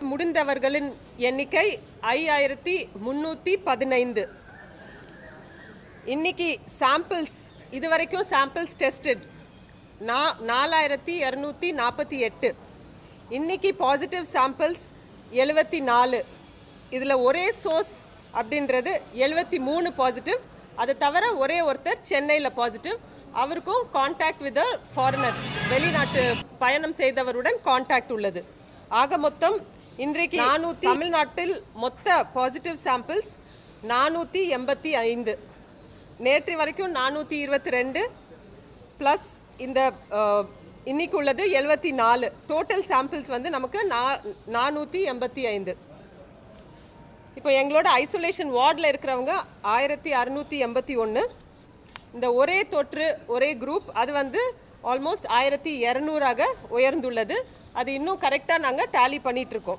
முடிந்தவர்களின் எண்ணிக்கை ஐயாயிரத்தி முந்நூற்றி பதினைந்து இன்னைக்கு சாம்பிள்ஸ் இது வரைக்கும் சாம்பிள்ஸ் டெஸ்டட் நா நாலாயிரத்தி இரநூத்தி நாற்பத்தி எட்டு இன்னைக்கு பாசிட்டிவ் சாம்பிள்ஸ் எழுபத்தி நாலு இதில் ஒரே சோர்ஸ் அப்படின்றது எழுபத்தி மூணு பாசிட்டிவ் அதை தவிர ஒரே ஒருத்தர் சென்னையில் பாசிட்டிவ் அவருக்கும் காண்டாக்ட் வித் ஃபாரினர் வெளிநாட்டு பயணம் செய்தவருடன் காண்டாக்ட் உள்ளது ஆக மொத்தம் இன்றைக்கு நானூற்றி தமிழ்நாட்டில் மொத்த பாசிட்டிவ் சாம்பிள்ஸ் நானூற்றி எண்பத்தி ஐந்து நேற்று வரைக்கும் நானூற்றி இருபத்தி ரெண்டு ப்ளஸ் இந்த அஹ், இன்னைக்கு உள்ளது எழுபத்தி நாலு டோட்டல் சாம்பிள்ஸ் வந்து நமக்கு நா நானூற்றி எண்பத்தி ஐந்து இப்போ எங்களோட ஐசோலேஷன் வார்டில் இருக்கிறவங்க ஆயிரத்தி அறுநூற்றி எண்பத்தி ஒன்று இந்த ஒரே தொற்று ஒரே குரூப் அது வந்து ஆல்மோஸ்ட் ஆயிரத்தி இரநூறாக உயர்ந்துள்ளது அது இன்னும் கரெக்டாக நாங்கள் டேலி பண்ணிட்டு இருக்கோம்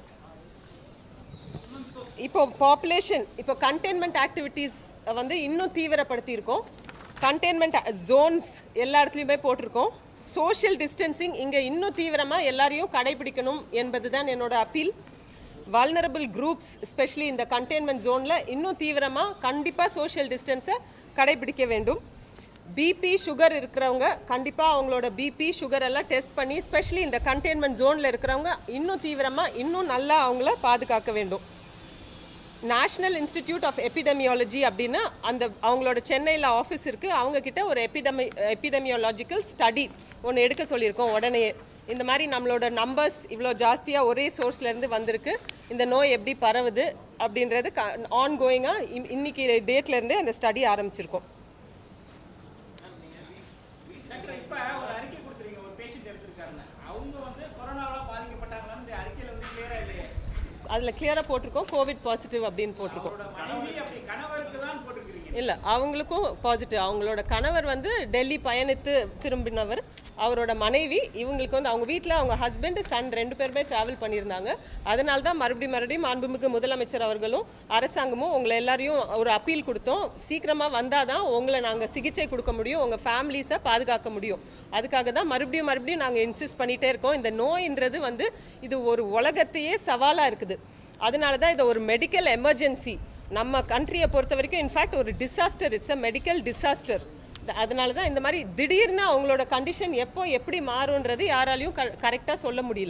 இப்போ பாப்புலேஷன் இப்போ கண்டெய்ன்மெண்ட் ஆக்டிவிட்டீஸ் வந்து இன்னும் தீவிரப்படுத்தியிருக்கோம் கண்டெய்ன்மெண்ட் ஜோன்ஸ் எல்லா இடத்துலையுமே போட்டிருக்கோம் சோஷியல் டிஸ்டன்சிங் இங்கே இன்னும் தீவிரமாக எல்லாரையும் கடைபிடிக்கணும் என்பது தான் என்னோட அப்பீல் வல்னரபிள் குரூப்ஸ் ஸ்பெஷலி இந்த கண்டெய்ன்மெண்ட் ஜோனில் இன்னும் தீவிரமாக கண்டிப்பாக சோஷியல் டிஸ்டன்ஸை கடைபிடிக்க வேண்டும் பிபி சுகர் இருக்கிறவங்க கண்டிப்பாக அவங்களோட பிபி சுகர் எல்லாம் டெஸ்ட் பண்ணி ஸ்பெஷலி இந்த கண்டெய்ன்மெண்ட் ஜோனில் இருக்கிறவங்க இன்னும் தீவிரமாக இன்னும் நல்லா அவங்கள பாதுகாக்க வேண்டும் நேஷ்னல் இன்ஸ்டிடியூட் ஆஃப் எபிடமியாலஜி அப்படின்னு அந்த அவங்களோட சென்னையில் ஆஃபீஸ் இருக்குது அவங்கக்கிட்ட ஒரு எபிடமி எபிடமியாலஜிக்கல் ஸ்டடி ஒன்று எடுக்க சொல்லியிருக்கோம் உடனே இந்த மாதிரி நம்மளோட நம்பர்ஸ் இவ்வளோ ஜாஸ்தியாக ஒரே சோர்ஸ்லேருந்து வந்திருக்கு இந்த நோய் எப்படி பரவுது அப்படின்றது க ஆன் கோயிங்காக இன்னைக்கு டேட்லேருந்தே அந்த ஸ்டடி ஆரம்பிச்சிருக்கோம் டாக்டர் இப்ப ஒரு அறிக்கை கொடுத்துறீங்க ஒரு பேஷண்ட் எடுத்திருக்காருன்னு அவங்க வந்து கொரோனாவால பாதிக்கப்பட்டாங்களான்னு இந்த அறிக்கையில வந்து கிளியரா இல்லையே அதில் கிளியராக போட்டிருக்கோம் கோவிட் பாசிட்டிவ் அப்படின்னு போட்டிருக்கோம் அவரோட மனைவி அப்படி கணவருக்கு தான் போட்டிருக்கிறீங்க இல்லை அவங்களுக்கும் பாசிட்டிவ் அவங்களோட கணவர் வந்து டெல்லி பயணித்து திரும்பினவர் அவரோட மனைவி இவங்களுக்கு வந்து அவங்க வீட்டில் அவங்க ஹஸ்பண்ட் சன் ரெண்டு பேருமே ட்ராவல் பண்ணியிருந்தாங்க அதனால தான் மறுபடியும் மறுபடியும் மாண்புமிகு முதலமைச்சர் அவர்களும் அரசாங்கமும் உங்களை எல்லாரையும் ஒரு அப்பீல் கொடுத்தோம் சீக்கிரமாக வந்தால் தான் உங்களை நாங்கள் சிகிச்சை கொடுக்க முடியும் உங்கள் ஃபேமிலிஸை பாதுகாக்க முடியும் அதுக்காக தான் மறுபடியும் மறுபடியும் நாங்கள் இன்சிஸ்ட் பண்ணிகிட்டே இருக்கோம் இந்த நோயின்றது வந்து இது ஒரு உலகத்தையே சவாலாக இருக்குது அதனால தான் இதை ஒரு மெடிக்கல் எமர்ஜென்சி நம்ம கண்ட்ரியை பொறுத்த வரைக்கும் இன்ஃபேக்ட் ஒரு disaster it's a medical disaster அதனால தான் இந்த மாதிரி திடீர்னு அவங்களோட கண்டிஷன் எப்போ எப்படி மாறுன்றது யாராலையும் கரெக்டாக சொல்ல முடியல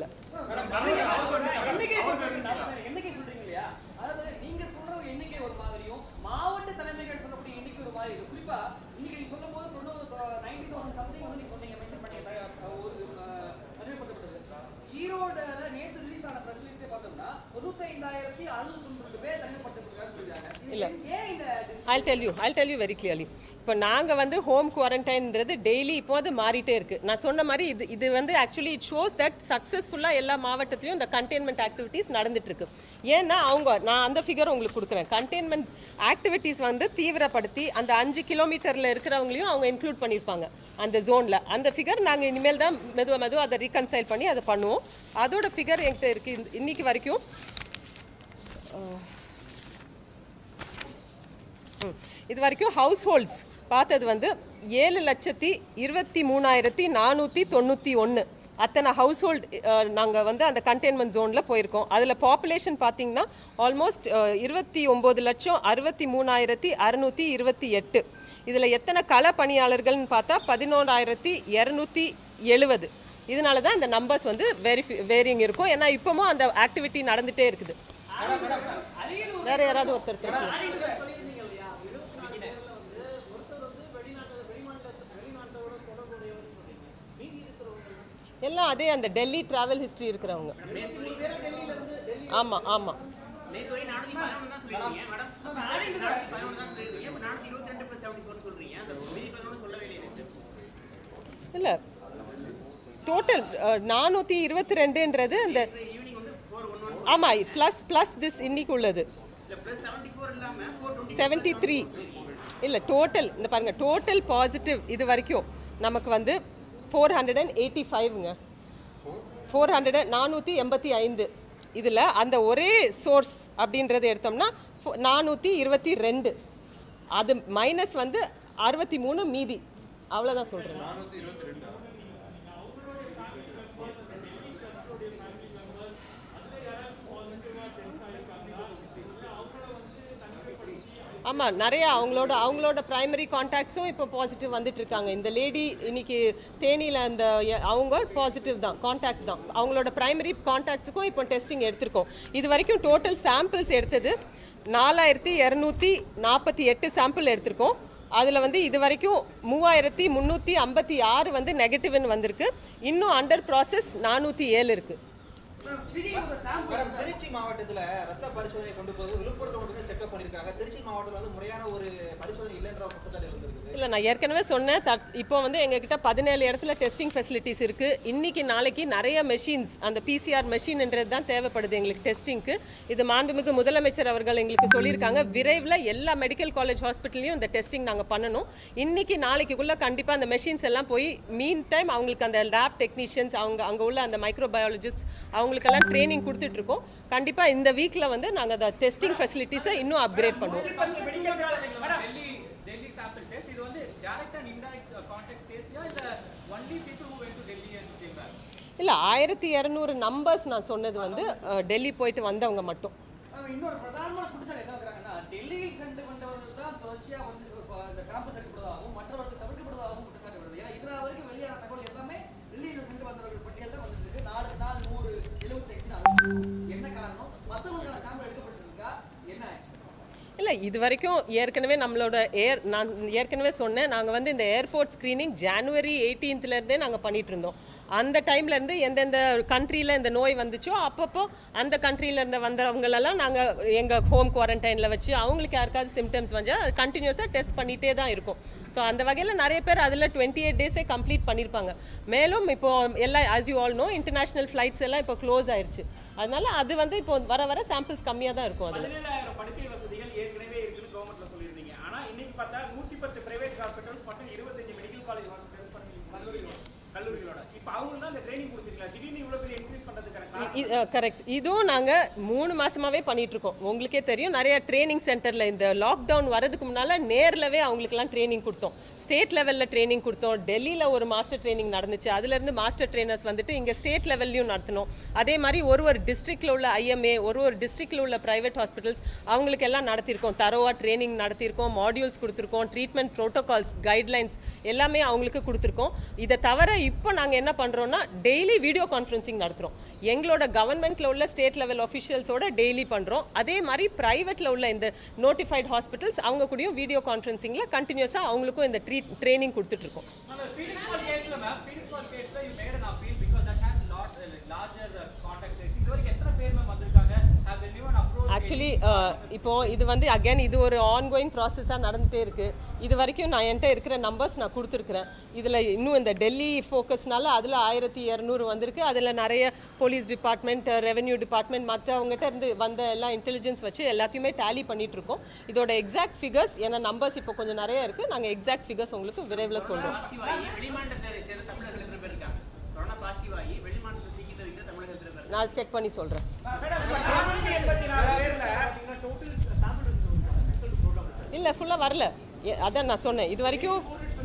எண்ணிக்கை சொல்றீங்க இல்லையா அதாவது நீங்க சொல்ற ஒரு எண்ணிக்கை ஒரு மாதிரியும் மாவட்ட தலைமைகள் சொல்லக்கூடிய எண்ணிக்கை ஒரு மாதிரி இருக்கு குறிப்பா இன்னைக்கு நீங்க சொல்லும் போது தொண்ணூறு நைன்டி தௌசண்ட் சம்திங் வந்து நீங்க சொன்னீங்க மென்ஷன் பண்ணீங்க அஹ், ஒரு அஹ், அறிமுகப்படுத்தப்பட்டது ஈரோடுல நேத்து ரிலீஸ் ஆன பிரஸ் ரிலீஸே பார்த்தோம்னா தொண்ணூத்தைந்தாயிரத்தி அறுநூத்தி தொண்ணூறு பேர் தனிமைப்படுத்தப்பட்டிருக்காங்கன்னு சொல்றாங்க இல்ல. ஏன் இந்த I'll tell you I'll tell you very clearly இப்போ நாங்கள் வந்து ஹோம் குவாரண்டைன்றது டெய்லி இப்போ அது மாறிட்டே இருக்கு நான் சொன்ன மாதிரி இது இது வந்து ஆக்சுவலி இட் ஷோஸ் தட் சக்ஸஸ்ஃபுல்லாக எல்லா மாவட்டத்திலையும் இந்த கண்டெய்ன்மெண்ட் ஆக்டிவிட்டீஸ் நடந்துட்டு இருக்கு ஏன்னா அவங்க நான் அந்த ஃபிகர் உங்களுக்கு கொடுக்குறேன் கண்டெய்ன்மெண்ட் ஆக்டிவிட்டீஸ் வந்து தீவிரப்படுத்தி அந்த அஞ்சு கிலோமீட்டரில் இருக்கிறவங்களையும் அவங்க இன்க்ளூட் பண்ணியிருப்பாங்க அந்த ஜோனில் அந்த ஃபிகர் நாங்கள் இனிமேல் தான் மெதுவாக மெதுவாக அதை ரீகன்சைல் பண்ணி அதை பண்ணுவோம் அதோட ஃபிகர் என்கிட்ட இருக்கு இந்த- இன்னைக்கு வரைக்கும் ம். இது வரைக்கும் ஹவுஸ் ஹோல்ட்ஸ் பார்த்தது வந்து ஏழு லட்சத்தி இருபத்தி மூணாயிரத்தி நானூற்றி தொண்ணூற்றி ஒன்று அத்தனை ஹவுஸ் ஹோல்ட் நாங்கள் வந்து அந்த கண்டெய்ன்மெண்ட் ஜோனில் போயிருக்கோம் அதில் பாப்புலேஷன் பார்த்தீங்கன்னா ஆல்மோஸ்ட் இருபத்தி ஒம்பது லட்சம் அறுபத்தி மூணாயிரத்தி அறுநூற்றி இருபத்தி எட்டு இதில் எத்தனை கள பணியாளர்கள்னு பார்த்தா பதினோராயிரத்தி இரநூத்தி எழுவது இதனால தான் இந்த நம்பர்ஸ் வந்து வெரிஃபி வேரிங் இருக்கும் ஏன்னா இப்போவும் அந்த ஆக்டிவிட்டி நடந்துகிட்டே இருக்குது வேற யாராவது ஒருத்தர் பேசுங்க எல்லாம் அதே அந்த டெல்லி டிராவல் ஹிஸ்டரி இருக்கிறவங்க ஆமாம் ஆமாம் நேத்து வரை நானூத்தி பதினொன்று தான் சொல்லிருக்கீங்க மேடம் நானூத்தி பதினொன்று தான் சொல்லிருக்கீங்க இப்ப நானூத்தி இருபத்தி ரெண்டு பிளஸ் செவன்டி ஃபோர் சொல்றீங்க அந்த மீதி பதினொன்று சொல்லவே இல்லை நேத்து. இல்லை டோட்டல் நானூற்றி இருபத்தி ரெண்டுன்றது இந்த ஈவினிங் வந்து ஃபோர் ஒன் ஒன் ஆமாம் ப்ளஸ் ப்ளஸ் திஸ் இன்னைக்கு உள்ளது இல்ல பிளஸ் செவன்டி ஃபோர் இல்லாம ஃபோர் டுவெண்ட்டி செவன்ட்டி த்ரீ இல்லை டோட்டல் இந்த பாருங்க டோட்டல் பாசிட்டிவ் இது வரைக்கும் நமக்கு வந்து ஃபோர் ஹண்ட்ரட் அண்ட் எயிட்டி ஃபைவ்ங்க ஃபோர் ஹண்ட்ரட் நானூற்றி எண்பத்தி ஐந்து இதில் அந்த ஒரே சோர்ஸ் அப்படின்றத எடுத்தோம்னா நானூற்றி இருபத்தி ரெண்டு அது மைனஸ் வந்து அறுபத்தி மூணு மீதி அவ்வளோதான் சொல்கிறேன் ஆமாம் நிறைய அவங்களோட அவங்களோட ப்ரைமரி காண்டாக்ட்ஸும் இப்போ பாசிட்டிவ் வந்துட்டு இருக்காங்க இந்த லேடி இன்னைக்கு தேனியில் அந்த எ- அவங்க பாசிட்டிவ் தான் காண்டாக்ட் தான் அவங்களோட ப்ரைமரி காண்டாக்ட்ஸுக்கும் இப்போ டெஸ்டிங் எடுத்திருக்கோம் இது வரைக்கும் டோட்டல் சாம்பிள்ஸ் எடுத்தது நாலாயிரத்தி இரநூத்தி நாற்பத்தி எட்டு சாம்பிள் எடுத்திருக்கோம் அதில் வந்து இது வரைக்கும் மூவாயிரத்தி முந்நூற்றி ஐம்பத்தி ஆறு வந்து நெகட்டிவ்னு வந்திருக்கு இன்னும் அண்டர் ப்ராசஸ் நானூற்றி ஏழு இருக்குது Speaking of the samples, madam Trichy மாவட்டத்துல ரத்த பரிசோதனை கொண்டு போது விழுப்புரத்தை கொண்டு போய் செக்அப் பண்ணிருக்காங்க திருச்சி மாவட்டத்துல வந்து முறையான ஒரு பரிசோதனை இல்லைன்ற ஒரு குற்றச்சாட்டு இருந்திருக்குது இல்லை நான் ஏற்கனவே சொன்னேன் தற் இப்போ வந்து எங்ககிட்ட பதினேழு இடத்துல டெஸ்டிங் ஃபெசிலிட்டிஸ் இருக்குது இன்னைக்கு நாளைக்கு நிறைய மெஷின்ஸ் அந்த பிசிஆர் மெஷின்ன்றது தான் தேவைப்படுது எங்களுக்கு டெஸ்டிங்க்கு இது மாண்புமிகு முதலமைச்சர் அவர்கள் எங்களுக்கு சொல்லியிருக்காங்க விரைவில் எல்லா மெடிக்கல் காலேஜ் ஹாஸ்பிட்டல்லையும் இந்த டெஸ்டிங் நாங்கள் பண்ணணும் இன்னைக்கு நாளைக்குள்ளே கண்டிப்பாக அந்த மெஷின்ஸ் எல்லாம் போய் மீன் டைம் அவங்களுக்கு அந்த லேப் டெக்னீஷியன்ஸ் அவங்க அங்கே உள்ள அந்த மைக்ரோபயாலஜிஸ்ட் அவங்களுக்கெல்லாம் ட்ரைனிங் கொடுத்துட்ருக்கோம் கண்டிப்பாக இந்த வீக்கில் வந்து நாங்கள் அந்த டெஸ்டிங் ஃபெசிலிட்டிஸை இன்னும் அப்கிரேட் பண்ணுவோம் பத்து medical college Delhi Delhi sample test இது வந்து டைரக்ட் அண்ட் இன்டைரக்ட் கான்டாக்ட் சேர்த்தியா இல்ல only people who went to Delhi and came back இல்லை ஆயிரத்தி இரநூறு நம்பர்ஸ் நான் சொன்னது வந்து அஹ், டெல்லி போயிட்டு வந்தவங்க மட்டும் ஆமா, இன்னொரு பிரதானமான குற்றச்சாட்டு என்ன வைக்கிறாங்கன்னா டெல்லியில் சென்று வந்தவர்கள் தான் தொடர்ச்சியா வந்து அஹ், இந்த சாம்பிள்ஸ் எடுக்கப்படுவதாகவும் மற்றவர்கள் தவிர்க்கப்படுவதாகவும் குற்றச்சாட்டு வருது ஏன்னா இதுவரை வரைக்கும் வெளியான தகவல் எல்லாமே டெல்லியில் சென்று வந்தவர்கள் பட்டியல் தான் வந்துட்டு இருக்கு நாலு நாள் நூறு எழுபத்தைந்து நாள் என்ன காரணம் மற்றவங்களுக்கான சாம்பிள் எடுக்கப்பட்டிருக்கா என்ன ஆச்சு இல்லை இது வரைக்கும் ஏற்கனவே நம்மளோட ஏர் நான் ஏற்கனவே சொன்னேன் நாங்கள் வந்து இந்த ஏர்போர்ட் ஸ்க்ரீனிங் ஜான்வரி எயிட்டீன்த்லேருந்தே நாங்கள் பண்ணிட்டு இருந்தோம் அந்த டைம்லேருந்து எந்தெந்த கண்ட்ரியில் இந்த நோய் வந்துச்சோ அப்பப்போ அந்த கண்ட்ரியில் இருந்து வந்தவங்களெல்லாம் நாங்கள் எங்கள் ஹோம் குவாரண்டைனில் வச்சு அவங்களுக்கு யாருக்காவது சிம்டம்ஸ் வந்தால் அது கண்டினியூஸாக டெஸ்ட் பண்ணிகிட்டே தான் இருக்கும் ஸோ அந்த வகையில் நிறைய பேர் அதில் டுவெண்ட்டி எயிட் டேஸே கம்ப்ளீட் பண்ணியிருப்பாங்க மேலும் இப்போ எல்லாம் as you all know international flights எல்லாம் இப்போ க்ளோஸ் ஆயிருச்சு அதனால அது வந்து இப்போ வர வர சாம்பிள்ஸ் கம்மியாக தான் இருக்கும் அதில் பதினேழாயிரம் படுக்கை வசதிகள் ஏற்கனவே இருக்குன்னு கவர்மெண்ட்ல சொல்லியிருந்தீங்க ஆனா இன்னைக்கு பார்த்தா நூத்தி பத்து பிரைவேட் ஹாஸ்பிட்டல்ஸ் மற்றும் இருபத்தஞ்சு மெடிக்கல் காலேஜ் ஹாஸ்பிட்டல்ஸ் கல்லூரிகளோட கல்லூரிகளோட இப்போ அவங்க தான் இந்த ட்ரைனிங் கொடுத்துருக்கீங்களா திடீர்னு இவ்வளவு பெரிய இன்க்ரீஸ் பண்றதுக்கான காரணம் கரெக்ட் இதுவும் நாங்கள் மூணு மாசமாவே பண்ணிட்டு இருக்கோம் உங்களுக்கே தெரியும் நிறைய ட்ரைனிங் சென்டரில் இந்த லாக்டவுன் வரதுக்கு முன்னால் நேர்லவே அவங்களுக்குலாம் ட்ரைனிங் கொடுத்தோம் ஸ்டேட் லெவலில் ட்ரைனிங் கொடுத்தோம் டெல்லியில் ஒரு மாஸ்டர் ட்ரைனிங் நடந்துச்சு அதுலேருந்து மாஸ்டர் ட்ரைனர்ஸ் வந்துட்டு இங்கே ஸ்டேட் லெவல்லையும் நடத்தினோம் அதே மாதிரி ஒரு ஒரு டிஸ்ட்ரிக்டில் உள்ள ஐஎம்ஏ ஒரு ஒரு டிஸ்ட்ரிக்டில் உள்ள ப்ரைவேட் ஹாஸ்பிட்டல்ஸ் அவங்களுக்கு எல்லாம் நடத்தியிருக்கோம் தரோவா ட்ரைனிங் நடத்தியிருக்கோம் மாடியூல்ஸ் கொடுத்துருக்கோம் ட்ரீட்மெண்ட் ப்ரோட்டோகால்ஸ் கைட்லைன்ஸ் எல்லாமே அவங்களுக்கு கொடுத்துருக்கோம் இதை தவிர இப்போ நாங்கள் என்ன பண்ணுறோம்னா டெய்லி வீடியோ கான்ஃபரன்சிங் நடத்துகிறோம் எங்களோட கவர்மெண்ட்டில் உள்ள ஸ்டேட் லெவல் ஒஃபிஷியல்ஸோட டெய்லி பண்ணுறோம் அதே மாதிரி ப்ரைவேட்டில் உள்ள இந்த நோட்டிஃபைட் ஹாஸ்பிட்டல்ஸ் அவங்க கூடயும் வீடியோ கான்ஃபரன்சிங்கில் கண்டினியூஸாக அவங்களுக்கும் இந்த ட்ரீட் ட்ரைனிங் கொடுத்துட்ருக்கோம் Phoenix Mall case ல ma'am, Phoenix Mall case ல you made an appeal because that has lot, uh, larger uh, contact tracing. இது வரைக்கும் எத்தனை பேர் மேம் வந்திருக்காங்க have they given approach actually இப்போ இது வந்து அகைன் இது ஒரு ஆன்கோயிங் ப்ராசஸாக நடந்துகிட்டே இருக்கு இது வரைக்கும் நான் என்கிட்ட இருக்கிற நம்பர்ஸ் நான் கொடுத்துருக்குறேன் இதில் இன்னும் இந்த டெல்லி ஃபோக்கஸ்னால அதில் ஆயிரத்தி இரநூறு வந்திருக்கு அதில் நிறைய போலீஸ் டிபார்ட்மெண்ட் ரெவென்யூ டிபார்ட்மெண்ட் மற்றவங்ககிட்ட இருந்து வந்த எல்லா இன்டெலிஜென்ஸ் வச்சு எல்லாத்தையுமே டேலி பண்ணிட்டு இருக்கோம் இதோட எக்ஸாக்ட் ஃபிகர்ஸ் ஏன்னா நம்பர்ஸ் இப்போ கொஞ்சம் நிறைய இருக்குது நாங்கள் எக்ஸாக்ட் ஃபிகர்ஸ் உங்களுக்கு விரைவில் சொல்கிறோம் பாசிட்டிவ் ஆகி வெளிமாநிலத்தை சேர்ந்த தமிழர்கள் எத்தனை பேர் இருக்காங்க கொரோனா பாசிட்டிவ் ஆகி வெளிமாநிலத்தை சிக்கிட்டு இருக்கிற தமிழர்கள் எத்தனை பேர் நான் செக் பண்ணி சொல்கிறேன் நானூத்தி எண்பத்தி நாலு பேர்ல பாத்தீங்கன்னா டோட்டல் சாம்பிள் ரிசல்ட் ப்ரோக்ராம் இல்லை ஃபுல்லாக வரல எ- அதான் நான் சொன்னேன் இது வரைக்கும்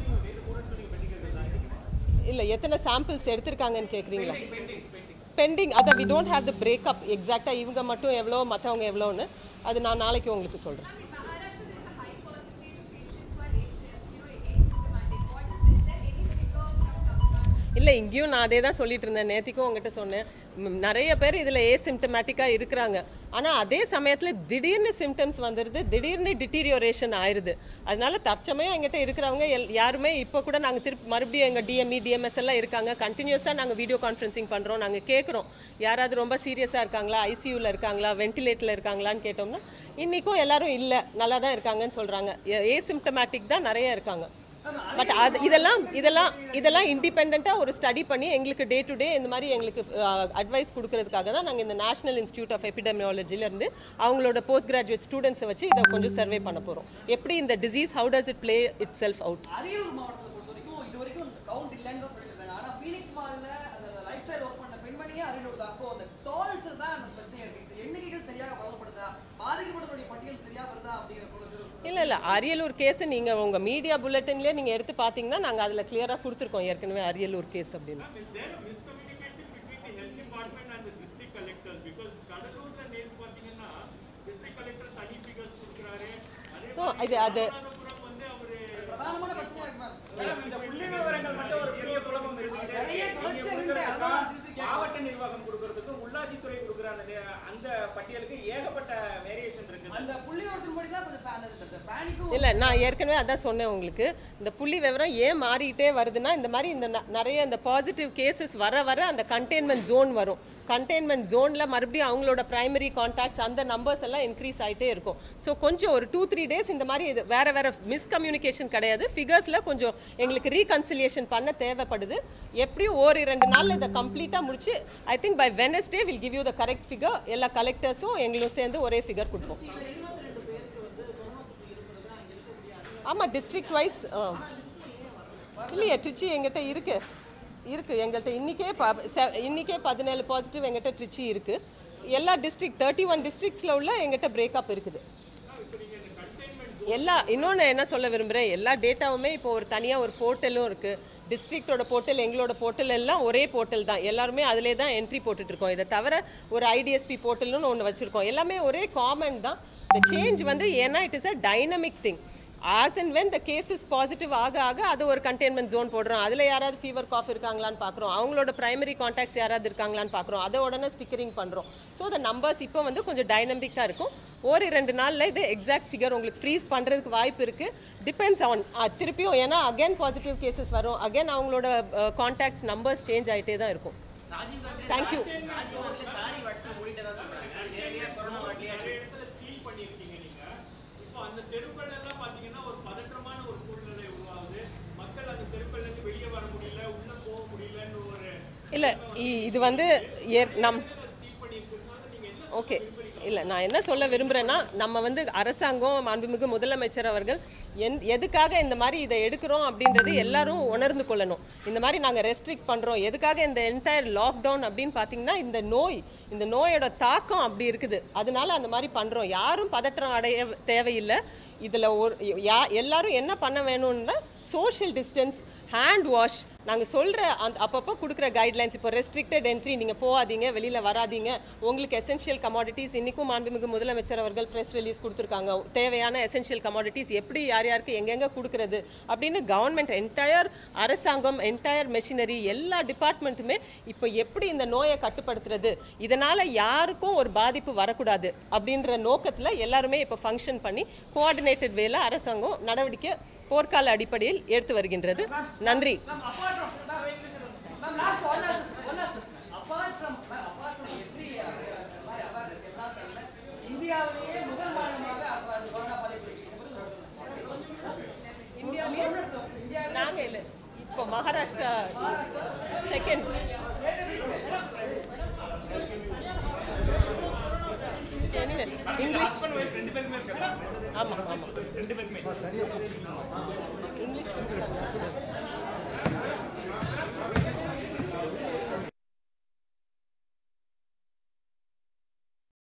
இல்லை எத்தனை சாம்பிள்ஸ் எடுத்திருக்காங்கன்னு கேட்குறீங்களா பெண்டிங் அதான் we don't have the breakup எக்ஸாக்டாக இவங்க மட்டும் எவ்வளோ மற்றவங்க எவ்வளோன்னு அது நான் நாளைக்கு உங்களுக்கு சொல்கிறேன் Maharashtra, there's a high percentage of patients who are as- you know, asymptomatic. What is, is there any figure from Tamil Nadu? இல்லை இங்கேயும் நான் அதே தான் சொல்லிட்டு இருந்தேன் நேத்திக்கும் உங்ககிட்ட சொன்னேன் ம், நிறைய பேர் இதில் ஏசிம்டமேட்டிக்காக இருக்கிறாங்க ஆனால் அதே சமயத்தில் திடீர்னு சிம்டம்ஸ் வந்துடுது திடீர்னு டிட்டீரியோரேஷன் ஆயிடுது அதனால தற்சமயம் எங்கிட்ட இருக்கிறவங்க எல் யாருமே இப்போ கூட நாங்கள் திருப்பி மறுபடியும் எங்கள் டிஎம்இ டிஎம்எஸ் எல்லாம் இருக்காங்க கண்டினியூஸாக நாங்கள் வீடியோ கான்ஃபரன்சிங் பண்ணுறோம் நாங்கள் கேட்குறோம் யாராவது ரொம்ப சீரியஸாக இருக்காங்களா ஐசியூவில் இருக்காங்களா வென்டிலேட்டரில் இருக்காங்களான்னு கேட்டோம்னா இன்றைக்கும் எல்லாரும் இல்லை நல்லா தான் இருக்காங்கன்னு சொல்கிறாங்க ஏசிம்டமேட்டிக் தான் நிறைய இருக்காங்க பட் அது இதெல்லாம் இதெல்லாம் இதெல்லாம் இண்டிபெண்ட்டாக ஒரு ஸ்டடி பண்ணி எங்களுக்கு டே டு டே இந்த மாதிரி எங்களுக்கு அட்வைஸ் கொடுக்கறதுக்காக தான் நாங்கள் இந்த நேஷனல் இன்ஸ்டியூட் ஆஃப் இருந்து அவங்களோட போஸ்ட் கிராஜுவேட் ஸ்டூடெண்ட்ஸை வச்சு இதை கொஞ்சம் சர்வே பண்ண போகிறோம் எப்படி இந்த disease how does it play itself out Ariyalur மாவட்டத்தை பொறுத்த வரைக்கும் இது வரைக்கும் கவுண்ட் இல்லைன்னு தான் சொல்லிட்டு இருக்காங்க ஆனா ஃபீனிக்ஸ் மால்ல அந்த லைஃப் ஸ்டைல் ஒர்க் பண்ண பெண்மணியே அரியலூர் தான் ஸோ அந்த டால்ஸ் தான் அந்த பிரச்சனையா இருக்கு இந்த எண்ணிக்கைகள் சரியாக வழங்கப்படுதா பாதிக்கப்பட்டவருடைய பட்டியல் சரியா வருதா அப்படிங்கிற பொழுது இல்லை இல்லை அரியலூர் கேஸ் நீங்கள் உங்கள் மீடியா புல்லட்டின்லேயே நீங்கள் எடுத்து பார்த்தீங்கன்னா நாங்கள் அதில் கிளியராக கொடுத்துருக்கோம் ஏற்கனவே அரியலூர் கேஸ் அப்படின்னு Is there a miscommunication between the health department and the district collectors? Because கடலூர்ல நேத்து பாத்தீங்கன்னா district collector தனி figures கொடுக்குறாரு. அதே No, இது அது பிரதானமான பிரச்சனையா இருக்கு மேம் மேடம், இந்த புள்ளி விவரங்கள் மட்டும் ஒரு பெரிய குழப்பம் இருந்துகிட்டே இருக்கு. நிறைய நீங்க தொடர்ச்சி கொடுக்கறதுக்கும், இருக்கு. அதான் இது கேட்கணும். மாவட்ட நிர்வாகம் கொடுக்கறதுக்கும் உள்ளாட்சித்துறை கொடுக்குற அந்த நே- அந்த பட்டியலுக்கு ஏகப்பட்ட வேரியேஷன் இருக்குது அந்த புள்ளி விவரத்தின் படி தான் இப்ப அந்த அந்த பேனிக்கும் இல்லை நான் ஏற்கனவே அதான் சொன்னேன் உங்களுக்கு இந்த புள்ளி விவரம் ஏன் மாறிட்டே வருதுன்னா இந்த மாதிரி இந்த ந- நிறைய இந்த பாசிட்டிவ் கேசஸ் வர வர அந்த கண்டெய்ன்மெண்ட் ஜோன் வரும் கண்டெய்ன்மெண்ட் ஜோனில் மறுபடியும் அவங்களோட பிரைமரி கான்டாக்ட்ஸ் அந்த நம்பர்ஸ் எல்லாம் இன்க்ரீஸ் ஆகிட்டே இருக்கும் ஸோ கொஞ்சம் ஒரு டூ த்ரீ டேஸ் இந்த மாதிரி இது வேற வேற மிஸ்கம்யூனிகேஷன் கிடையாது ஃபிகர்ஸில் கொஞ்சம் எங்களுக்கு ரீகன்சிலியேஷன் பண்ண தேவைப்படுது எப்படியும் ஒரு ரெண்டு நாளில் இதை கம்ப்ளீட்டாக முடிச்சு I think by Wednesday will give you the correct figure எல்லா கலெக்டர்ஸும் எங்களும் சேர்ந்து ஒரே ஃபிகர் கொடுப்போம் ஆமாம் டிஸ்ட்ரிக்ட் வைஸ் இல்லையே ட்ரிச்சி எங்கிட்ட இருக்கு இருக்கு எங்கள்கிட்ட இன்னிக்கே ப செ- இன்னிக்கே பதினேழு பாசிட்டிவ் எங்கிட்ட ட்ரிச்சி இருக்கு எல்லா டிஸ்ட்ரிக்ட் தேர்ட்டி ஒன் டிஸ்ட்ரிக்ட்ஸில் உள்ள எங்கிட்ட பிரேக்கப் இருக்குது எல்லா இன்னொன்று என்ன சொல்ல விரும்புகிறேன் எல்லா டேட்டாவுமே இப்போ ஒரு தனியாக ஒரு போர்ட்டலும் இருக்குது டிஸ்ட்ரிக்டோட போர்ட்டல் எங்களோட போர்ட்டல் எல்லாம் ஒரே போர்ட்டல் தான் எல்லாருமே அதிலே தான் என்ட்ரி போட்டுட்ருக்கோம் இதை தவிர ஒரு ஐடிஎஸ்பி போர்ட்டல்னு ஒன்று வச்சுருக்கோம் எல்லாமே ஒரே காமன் தான் இந்த சேஞ்ச் வந்து ஏன்னா it is a dynamic thing as and when the cases positive ஆக ஆக அது ஒரு கண்டெய்ன்மெண்ட் ஜோன் போடுறோம் அதில் யாராவது ஃபீவர் காஃப் இருக்காங்களான்னு பார்க்குறோம் அவங்களோட பிரைமரி காண்டாக்ட்ஸ் யாராவது இருக்காங்களான்னு பார்க்குறோம் அதை உடனே ஸ்டிக்கரிங் பண்ணுறோம் ஸோ the நம்பர்ஸ் இப்போ வந்து கொஞ்சம் டைனமிக்காக இருக்கும் ஒரு ரெண்டு நாளில் இது எக்ஸாக்ட் ஃபிகர் உங்களுக்கு ஃப்ரீஸ் பண்ணுறதுக்கு வாய்ப்பு இருக்குது டிபெண்ட்ஸ் ஆன் திருப்பியும் ஏன்னா அகைன் பாசிட்டிவ் கேசஸ் வரும் அகைன் அவங்களோட காண்டாக்ட்ஸ் நம்பர்ஸ் சேஞ்ச் ஆகிட்டே தான் இருக்கும் ராஜீவ் காந்தி Thank you. ராஜீவ் காந்தில சாரி வாட்ஸ்அப் மூடிட்டதா சொல்றாங்க நேரடியா கொரோனா வாட்டியா நிறைய இடத்துல சீல் பண்ணியிருக்கீங்க நீங்க இப்போ அந்த தெருக்கள் எல்லாம் பாத்தீங்கன்னா ஒரு பதற்றமான ஒரு சூழ்நிலை உருவாகுது மக்கள் அந்த தெருக்கள்ல இருந்து வெளியே வர முடியல உள்ள போக முடியலன்னு ஒரு இல்லை இது வந்து ஏற் நம் சீல் பண்ணியிருக்கிறதுனால நீங்க என்ன ஓகே இல்லை நான் என்ன சொல்ல விரும்புகிறேன்னா நம்ம வந்து அரசாங்கம் மாண்புமிகு முதலமைச்சர் அவர்கள் எந் எதுக்காக இந்த மாதிரி இதை எடுக்கிறோம் அப்படின்றது எல்லாரும் உணர்ந்து கொள்ளணும் இந்த மாதிரி நாங்கள் ரெஸ்ட்ரிக்ட் பண்ணுறோம் எதுக்காக இந்த என்டையர் லாக்டவுன் அப்படின்னு பார்த்தீங்கன்னா இந்த நோய் இந்த நோயோட தாக்கம் அப்படி இருக்குது அதனால அந்த மாதிரி பண்ணுறோம் யாரும் பதற்றம் அடைய தேவையில்லை இதில் ஒரு யா எல்லாரும் என்ன பண்ண வேணும்னா சோஷியல் டிஸ்டன்ஸ் ஹேண்ட் வாஷ் நாங்கள் சொல்கிற அந்த அப்பப்போ கொடுக்குற கைட்லைன்ஸ் இப்போ ரெஸ்ட்ரிக்டட் என்ட்ரி நீங்கள் போகாதீங்க வெளியில் வராதீங்க உங்களுக்கு எசென்ஷியல் கமாடிட்டிஸ் இன்றைக்கும் மாண்புமிகு முதலமைச்சர் அவர்கள் ப்ரெஸ் ரிலீஸ் கொடுத்துருக்காங்க தேவையான எசென்ஷியல் கமாடிட்டிஸ் எப்படி யார் யாருக்கு எங்கெங்கே கொடுக்குறது அப்படின்னு கவர்மெண்ட் என்டையர் அரசாங்கம் என்டையர் மெஷினரி எல்லா டிபார்ட்மெண்ட்டுமே இப்போ எப்படி இந்த நோயை கட்டுப்படுத்துறது இதனால் யாருக்கும் ஒரு பாதிப்பு வரக்கூடாது அப்படின்ற நோக்கத்தில் எல்லாருமே இப்போ ஃபங்க்ஷன் பண்ணி கோஆர்டினேட்டட் வேல அரசாங்கம் நடவடிக்கை போர்க்கால அடிப்படையில் எடுத்து வருகின்றது நன்றி Ma'am, apart from, ma'am, wait, wait, wait. Ma'am, last one last, one last question. Apart from, ma'am, apart from every uh, uh, my awareness, எல்லா இடத்துல, இந்தியாவிலேயே முதல் மாநிலமாக அப்ப அது கொரோனா பாதிப்பு இந்தியாவிலே நாங்கள் இல்லை இப்போ மகாராஷ்டிரா செகண்ட் இங்கிலீஷ் ஆமாம் ஆமாம் இங்கிலீஷ்